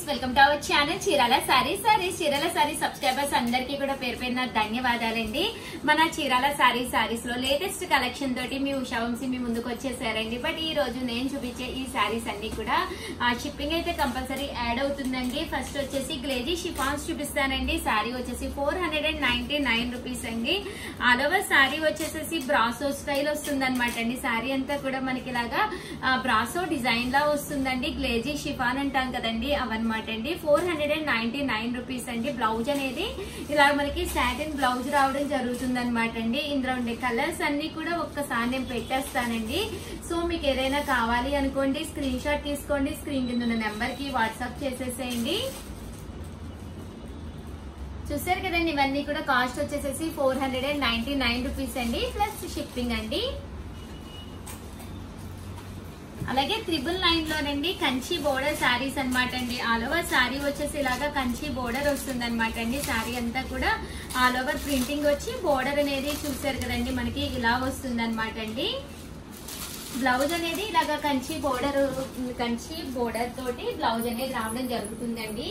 welcome to our channel Chirala sarees sarees Chirala sarees subscribers అందరికీ కూడా పేరు పేరున ధన్యవాదాలండి మన చీరాల సారీస్ సారీస్ లో లేటెస్ట్ కలెక్షన్ తోటి మీ ఉషా వంశీ మీ ముందుకు వచ్చేసారండి బట్ ఈ రోజు నేను చూపించే ఈ సారీస్ అన్ని కూడా షిప్పింగ్ అయితే కంపల్సరీ యాడ్ అవుతుందండి ఫస్ట్ వచ్చేసి గ్లేజీ షిఫాన్స్ చూపిస్తానండి సారీ వచ్చేసి four hundred and ninety nine rupees అండి ఆల్ ఓవర్ సారీ వచ్చేసేసి బ్రాసో స్టైల్ వస్తుంది అనమాట అండి సారీ అంతా కూడా మనకి ఇలాగా బ్రాసో డిజైన్ లా వస్తుందండి గ్లేజీ షిఫాన్ అంటాం కదండి అవన్నమాట అండి four hundred and ninety nine rupees అండి బ్లౌజ్ అనేది ఇలా మనకి సాటిన్ బ్లౌజ్ రావడం జరుగుతుంది అనమాట అండి ఇందులో ఉండే కలర్స్ అన్ని కూడా ఒక్కసారి నేను పెట్టేస్తానండి సో మీకు ఏదైనా కావాలి అనుకోండి స్క్రీన్ షాట్ తీసుకోండి స్క్రీన్ కింద ఉన్న నెంబర్ కి వాట్సాప్ చేసేసేయండి చూసారు కదండి ఇవన్నీ కూడా కాస్ట్ వచ్చేసేసి four hundred and ninety nine rupees అండి ప్లస్ షిప్పింగ్ అండి అలాగే త్రిబుల్ నైన్ లోనండి కంచి బోర్డర్ శారీస్ అనమాట అండి ఆల్ ఓవర్ శారీ వచ్చేసి ఇలాగా కంచి బోర్డర్ వస్తుంది అనమాట అండి శారీ అంతా కూడా ఆల్ ఓవర్ ప్రింటింగ్ వచ్చి బోర్డర్ అనేది చూసారు కదండి మనకి ఇలా వస్తుంది అనమాట అండి బ్లౌజ్ అనేది ఇలాగా కంచి బోర్డర్ కంచి బోర్డర్ తోటి బ్లౌజ్ అనేది రావడం జరుగుతుందండి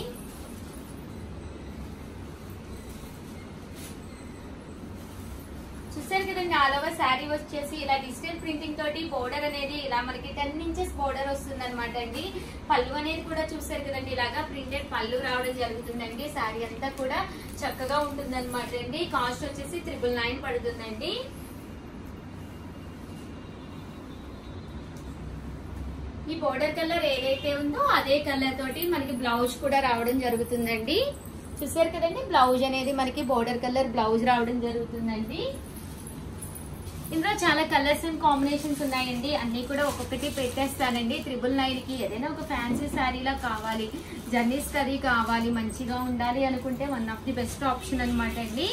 చూసారు కదండి ఆల్ ఓవర్ శారీ వచ్చేసి ఇలా డిజిటల్ ప్రింటింగ్ తోటి బోర్డర్ అనేది ఇలా మనకి టెన్ ఇంచెస్ బోర్డర్ వస్తుంది అనమాట అండి పళ్ళు అనేది కూడా చూసారు కదండి ఇలాగా ప్రింటెడ్ పళ్ళు రావడం జరుగుతుందండి శారీ అంతా కూడా చక్కగా ఉంటుంది అనమాట అండి కాస్ట్ వచ్చేసి త్రిబుల్ నైన్ పడుతుందండి ఈ బోర్డర్ కలర్ ఏదైతే ఉందో అదే కలర్ తోటి మనకి బ్లౌజ్ కూడా రావడం జరుగుతుందండి చూసారు కదండి బ్లౌజ్ అనేది మనకి బోర్డర్ కలర్ బ్లౌజ్ రావడం జరుగుతుందండి ఇందులో చాలా కలర్స్ అండ్ కాంబినేషన్స్ ఉన్నాయండి అన్ని కూడా ఒక్కొక్కటి పెట్టేస్తానండి త్రిబుల్ నైన్ కి ఏదైనా ఒక ఫ్యాన్సీ శారీలా కావాలి జర్నీస్ కర్రీ కావాలి మంచిగా ఉండాలి అనుకుంటే one of the best option అనమాట అండి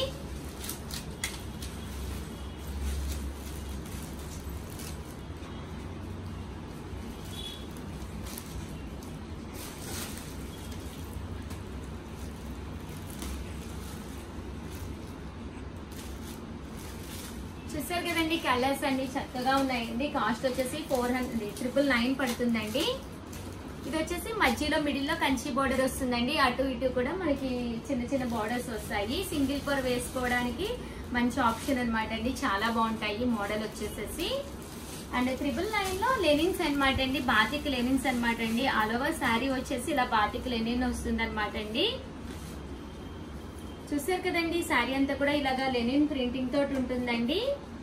చూసారు కదండి కలర్స్ అన్ని చక్కగా ఉన్నాయండి కాస్ట్ వచ్చేసి ఫోర్ హండ్రెడ్ ట్రిపుల్ నైన్ పడుతుందండి ఇది వచ్చేసి మధ్యలో మిడిల్ లో కంచి బోర్డర్ వస్తుందండి అటు ఇటు కూడా మనకి చిన్న చిన్న బోర్డర్స్ వస్తాయి సింగిల్ కోర్ వేసుకోవడానికి మంచి ఆప్షన్ అనమాట అండి చాలా బాగుంటాయి మోడల్ వచ్చేసేసి అండ్ త్రిబుల్ నైన్ లో లెనిన్స్ అనమాట అండి బాతిక్ లెనిన్స్ అనమాట అండి ఆల్ ఓవర్ శారీ వచ్చేసి ఇలా బాతిక్ లెనిన్ వస్తుంది అనమాట అండి చూసారు కదండి శారీ అంతా కూడా ఇలాగా లెనిన్ ప్రింటింగ్ తోటి ఉంటుందండి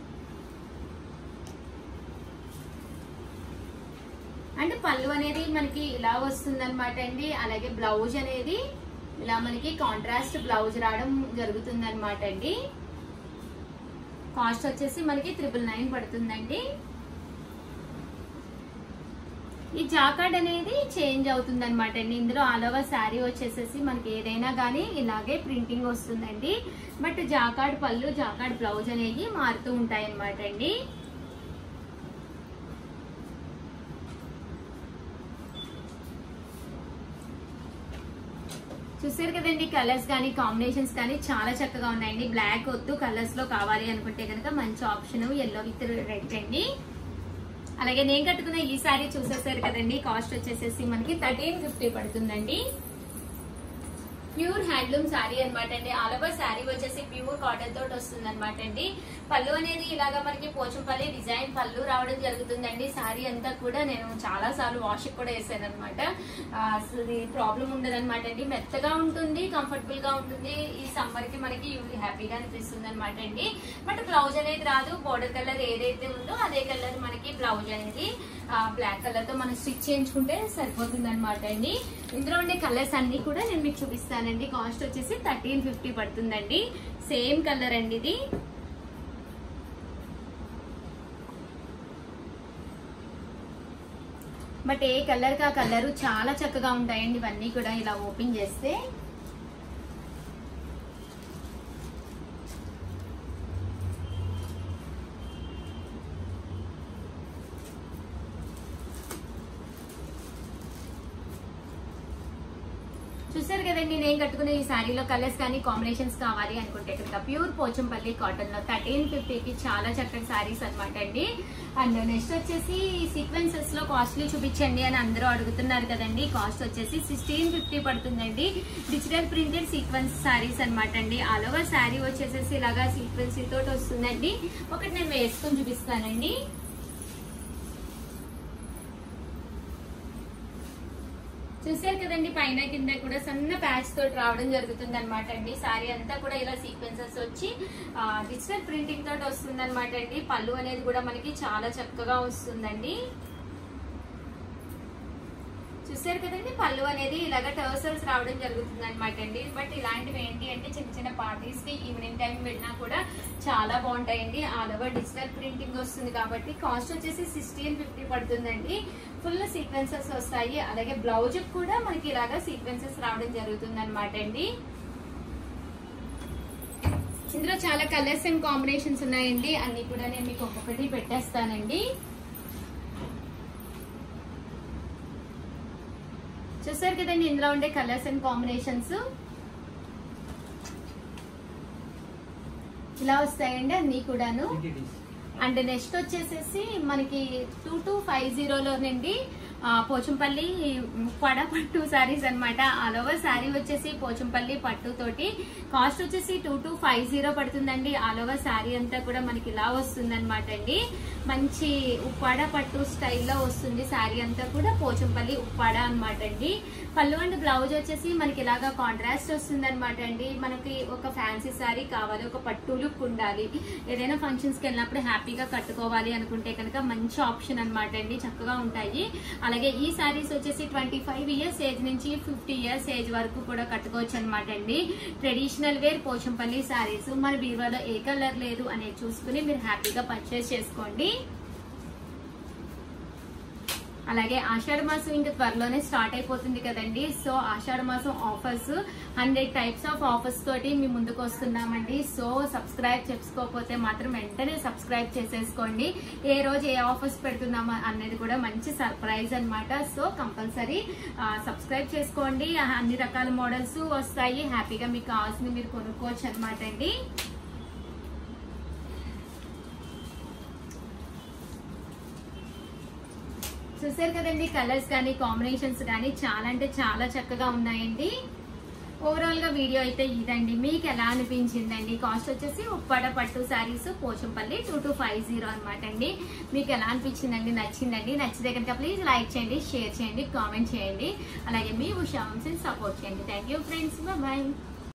అండ్ పళ్ళు అనేది మనకి ఇలా వస్తుంది అనమాట అండి అలాగే బ్లౌజ్ అనేది ఇలా మనకి కాంట్రాస్ట్ బ్లౌజ్ రావడం జరుగుతుంది అనమాట అండి కాస్ట్ వచ్చేసి మనకి త్రిబుల్ నైన్ పడుతుందండి ఈ జాకార్డ్ అనేది చేంజ్ అవుతుంది అనమాట అండి ఇందులో ఆల్ ఓవర్ శారీ వచ్చేసేసి మనకి ఏదైనా కానీ ఇలాగే ప్రింటింగ్ వస్తుందండి బట్ జాకార్డ్ పళ్ళు జాకార్డ్ బ్లౌజ్ అనేవి మారుతూ ఉంటాయి అనమాట అండి చూసారు కదండి కలర్స్ కానీ కాంబినేషన్స్ కానీ చాలా చక్కగా ఉన్నాయండి బ్లాక్ వద్దు కలర్స్ లో కావాలి అనుకుంటే కనుక మంచి ఆప్షన్ ఎల్లో విత్ రెడ్ అండి అలాగే నేను కట్టుకున్న ఈ సారీ చూసేసారు కదండి కాస్ట్ వచ్చేసేసి మనకి థర్టీన్ ఫిఫ్టీ పడుతుందండి ప్యూర్ హ్యాండ్లూమ్ శారీ అనమాట అండి ఆల్ ఓవర్ శారీ వచ్చేసి ప్యూర్ కాటన్ తోటి వస్తుంది అనమాట అండి పళ్ళు అనేది ఇలాగా మనకి పోచంపల్లి డిజైన్ పళ్ళు రావడం జరుగుతుందండి శారీ అంతా కూడా నేను చాలా సార్లు వాష్ కూడా వేసాను అనమాట అసలు ప్రాబ్లం ఉండదు అనమాట అండి మెత్తగా ఉంటుంది కంఫర్టబుల్ గా ఉంటుంది ఈ సమ్మర్ కి మనకి హ్యాపీగా అనిపిస్తుంది అనమాట అండి బట్ బ్లౌజ్ అనేది రాదు బోర్డర్ కలర్ ఏదైతే ఉందో అదే కలర్ మనకి బ్లౌజ్ అనేది బ్లాక్ కలర్ తో మనం స్టిచ్ చేయించుకుంటే సరిపోతుంది అనమాట అండి ఇందులో ఉండే కలర్స్ అన్ని కూడా నేను మీకు చూపిస్తానండి కాస్ట్ వచ్చేసి థర్టీన్ ఫిఫ్టీ పడుతుందండి సేమ్ కలర్ అండి ఇది బట్ ఏ కలర్ కా కలర్ చాలా చక్కగా ఉంటాయండి ఇవన్నీ కూడా ఇలా ఓపెన్ చేస్తే చూసారు కదండి నేను కట్టుకునే ఈ శారీలో కలర్స్ కానీ కాంబినేషన్స్ కావాలి అనుకుంటే కనుక ప్యూర్ పోచంపల్లి కాటన్ లో థర్టీన్ ఫిఫ్టీకి చాలా చక్కటి శారీస్ అనమాట అండి అండ్ నెక్స్ట్ వచ్చేసి సీక్వెన్సెస్ లో కాస్ట్లీ చూపించండి అని అందరూ అడుగుతున్నారు కదండి కాస్ట్ వచ్చేసి సిక్స్టీన్ ఫిఫ్టీ పడుతుందండి డిజిటల్ ప్రింటెడ్ సీక్వెన్స్ శారీస్ అనమాట అండి ఆల్ ఓవర్ శారీ వచ్చేసేసి ఇలాగా సీక్వెన్స్ తోటి వస్తుందండి ఒకటి నేను వేసుకొని చూపిస్తానండి చూసారు కదండి పైన కింద కూడా సన్న ప్యాచ్ తోటి రావడం జరుగుతుంది అనమాట అండి సారీ అంతా కూడా ఇలా సీక్వెన్సెస్ వచ్చి డిజిటల్ ప్రింటింగ్ తోటి వస్తుంది అనమాట అండి పళ్ళు అనేది కూడా మనకి చాలా చక్కగా వస్తుందండి చూసారు కదండి పళ్ళు అనేది ఇలాగ టర్సల్స్ రావడం జరుగుతుంది అనమాట అండి బట్ ఇలాంటివి ఏంటి అంటే చిన్న చిన్న పార్టీస్ కి ఈవినింగ్ టైం వెళ్ళినా కూడా చాలా బాగుంటాయండి ఆల్ ఓవర్ డిజిటల్ ప్రింటింగ్ వస్తుంది కాబట్టి కాస్ట్ వచ్చేసి సిక్స్టీన్ ఫిఫ్టీ పడుతుందండి ఫుల్ సీక్వెన్సెస్ వస్తాయి అలాగే బ్లౌజ్ కూడా మనకి ఇలాగా సీక్వెన్సెస్ రావడం జరుగుతుంది అనమాట అండి ఇందులో చాలా కలర్స్ అండ్ కాంబినేషన్స్ ఉన్నాయండి అన్ని కూడా నేను మీకు ఒక్కొక్కటి పెట్టేస్తానండి చూసారు కదండి ఇందులో ఉండే కలర్స్ అండ్ కాంబినేషన్స్ ఇలా వస్తాయండి అన్ని కూడాను అండ్ నెక్స్ట్ వచ్చేసేసి మనకి టూ టూ ఫైవ్ జీరోలోనండి పోచంపల్లి పడ పట్టు శారీస్ అనమాట ఆల్ ఓవర్ శారీ వచ్చేసి పోచంపల్లి పట్టు తోటి కాస్ట్ వచ్చేసి టూ టూ ఫైవ్ జీరో పడుతుందండి ఆల్ ఓవర్ శారీ అంతా కూడా మనకి ఇలా వస్తుంది అనమాట అండి మంచి ఉప్పాడ పట్టు స్టైల్లో వస్తుంది శారీ అంతా కూడా పోచంపల్లి ఉప్పాడ అనమాట అండి పళ్ళు అండ్ బ్లౌజ్ వచ్చేసి మనకి ఇలాగా కాంట్రాస్ట్ వస్తుంది అనమాట అండి మనకి ఒక ఫ్యాన్సీ శారీ కావాలి ఒక పట్టు లుక్ ఉండాలి ఏదైనా ఫంక్షన్స్ కి వెళ్ళినప్పుడు హ్యాపీగా కట్టుకోవాలి అనుకుంటే కనుక మంచి ఆప్షన్ అనమాట అండి చక్కగా ఉంటాయి అలాగే ఈ శారీస్ వచ్చేసి ట్వంటీ ఫైవ్ ఇయర్స్ ఏజ్ నుంచి ఫిఫ్టీ ఇయర్స్ ఏజ్ వరకు కూడా కట్టుకోవచ్చు అనమాట అండి ట్రెడిషనల్ వేర్ పోచంపల్లి శారీస్ మన బీరువాలో ఏ కలర్ లేదు అనేది చూసుకుని మీరు హ్యాపీగా పర్చేస్ చేసుకోండి అలాగే ఆషాఢ మాసం ఇంకా త్వరలోనే స్టార్ట్ అయిపోతుంది కదండి సో ఆషాఢ మాసం offers hundred types of offers తోటి మీ ముందుకు వస్తున్నామండి సో సబ్స్క్రైబ్ చేసుకోకపోతే మాత్రం వెంటనే సబ్స్క్రైబ్ చేసేసుకోండి ఏ రోజు ఏ ఆఫర్స్ పెడుతున్నామా అనేది కూడా మంచి సర్ప్రైజ్ అన్నమాట సో కంపల్సరీ సబ్స్క్రైబ్ చేసుకోండి అన్ని రకాల మోడల్స్ వస్తాయి హ్యాపీగా మీకు కావాల్సింది మీరు కొనుక్కోవచ్చు అనమాట అండి చూసారు కదండి కలర్స్ కానీ కాంబినేషన్స్ కానీ చాలా అంటే చాలా చక్కగా ఉన్నాయండి ఓవరాల్ గా వీడియో అయితే ఇదండి మీకు ఎలా అనిపించిందండి కాస్ట్ వచ్చేసి ఉప్పాడ పట్టు sarees Pochampalli two two five zero అనమాట అండి మీకు ఎలా అనిపించిందండి నచ్చిందండి నచ్చితే కనుక ప్లీజ్ లైక్ చేయండి షేర్ చేయండి కామెంట్ చేయండి అలాగే మీ ఉషా వంశీని సపోర్ట్ చేయండి థ్యాంక్ యూ ఫ్రెండ్స్ బాయ్